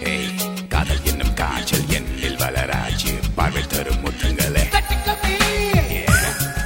ஏய் காதல் என்னும் காய்ச்சல் என்னில் வளராச்சு பார்வை தரும் முத்தங்களே Yeah.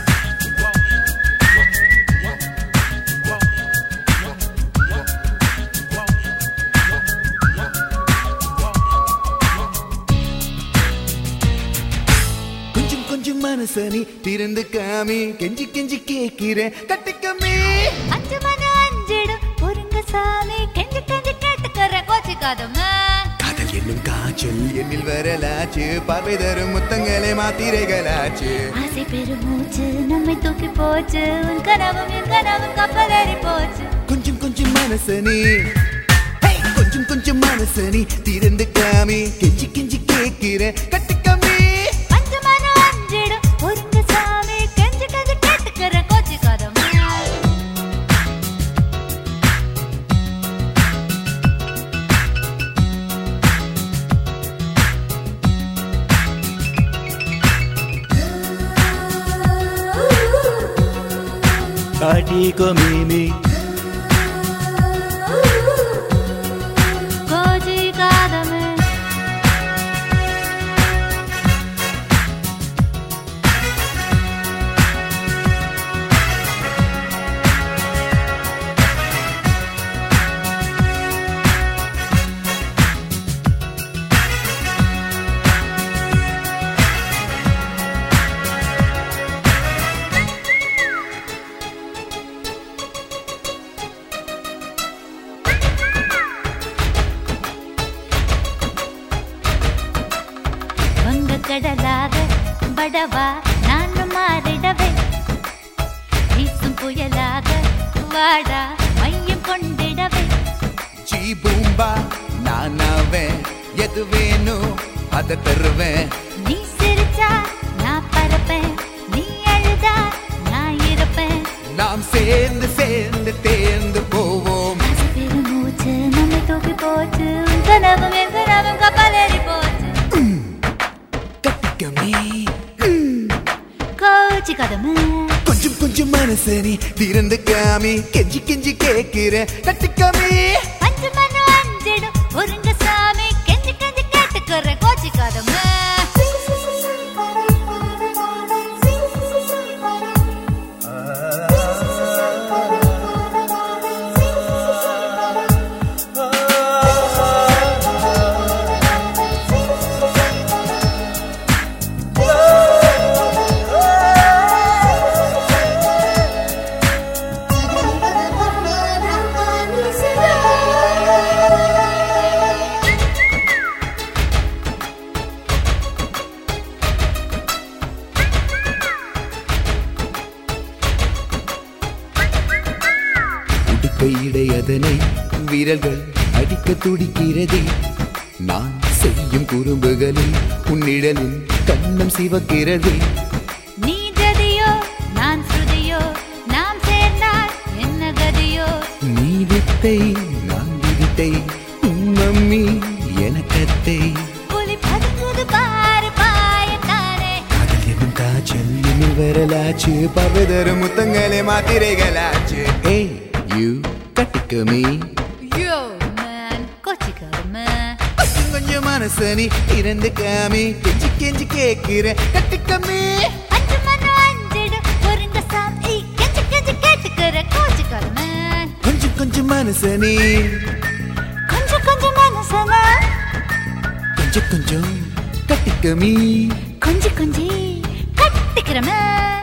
கொஞ்சம் கொஞ்சம் மனசனி திறந்து காமி கெஞ்சி கெஞ்சி கேட்கிறேன் கட்டிக்கமே அஞ்சு மணி அஞ்சிடும் பொறுங்க சாமி கெஞ்சி கெஞ்சி கேட்டுக்கிறேன் கோச்சிக்காதம்மா காதல் என்னும் காய்ச்சல் என்னில் வரலாச்சு பார்வை தரும் முத்தங்களே மாத்திரைகளாச்சு ஆசை பெருமூச்சு நம்மை தூக்கி போச்சு உன் கனவும் என் கனவும் கப்பலேறி போச்சு கொஞ்சம் கொஞ்சம் மனசனி கொஞ்சம் கொஞ்சம் மனசனி திறந்து காமி கெஞ்சி கெஞ்சி கேட்கிறேன் கட்டிக்கமே அஞ்சு மணி அஞ்சிடும் பொறுங்க சாமி கெஞ்சி கெஞ்சி கேட்டுக்கிறேன் கோச்சிக்காதம்மா காட்டிக்கோ மீமி கோச்சிக்காதம்மா வங்க கடலாக படவா நானும் மாறிடவே வீசும் புயலாக வாடா மையம் கொண்டிடவே ஜீ பூம்பா நானாவேன் எது வேணும் அதை தருவேன் நீ சிரிச்சா நான் பறப்பேன் நீ அழுதா நான் இருப்பேன் நாம் சேர்ந்து சேர்ந்து தேர்ந்து போவோம் ஆசை பெருமூச்சு நம்மை தூக்கி போச்சு உன் கனவும் என் கனவும் கப்பலேறி போச்சு கட்டிக்கமே கோச்சி கதமை கொஞ்சம் கொஞ்சம் மனசனி திறந்து காமி கெஞ்சி கெஞ்சி கேட்கிறேன் கட்டிக்கமே அஞ்சு மணி அஞ்சிடும் ஒருங்க சாமி கெஞ்சி கெஞ்சி கேட்டுக்கிற கோச்சி கதமை உடுக்கை இடையதனை விரல்கள் அடிக்க துடிக்கிறதே நான் செய்யும் குறும்புகளில் உன்னிடலில் கண்ணம் சிவக்கிறதே நீ ஜதியோ நான் ஸ்ருதியோ நாம் சேர்ந்தால் என்ன கதியோ நீ வித்தை நான் விதித்தை உன் மம்மி எனக்கத்தை புலி பதுங்குது பாரு பாயத்தானே காதல் என்னும் காய்ச்சல் இனி வரலாச்சு பவதரு முத்தங்களே மாத்திரைகளாச்சு ஏய் யூ கட்டிக்கமே யோ மேன் கோச்சிக்காதம்மா கொஞ்சம் கொஞ்சம் மனசனி இறந்து காமி கெஞ்சி கெஞ்சி கேட்கிற கட்டிக்கமே அஞ்சு மணி அஞ்சிடு ஒருங்க சாமி கெஞ்சி கெஞ்சி கேட்டுக்கிற கோச்சிக்காதம்மா கொஞ்சம் கொஞ்சம் மனசனி கொஞ்சம் கொஞ்சம் மனசனா கொஞ்சம் கொஞ்சம் கட்டிக்கமே கொஞ்சி கொஞ்சி கட்டிக்கிறமே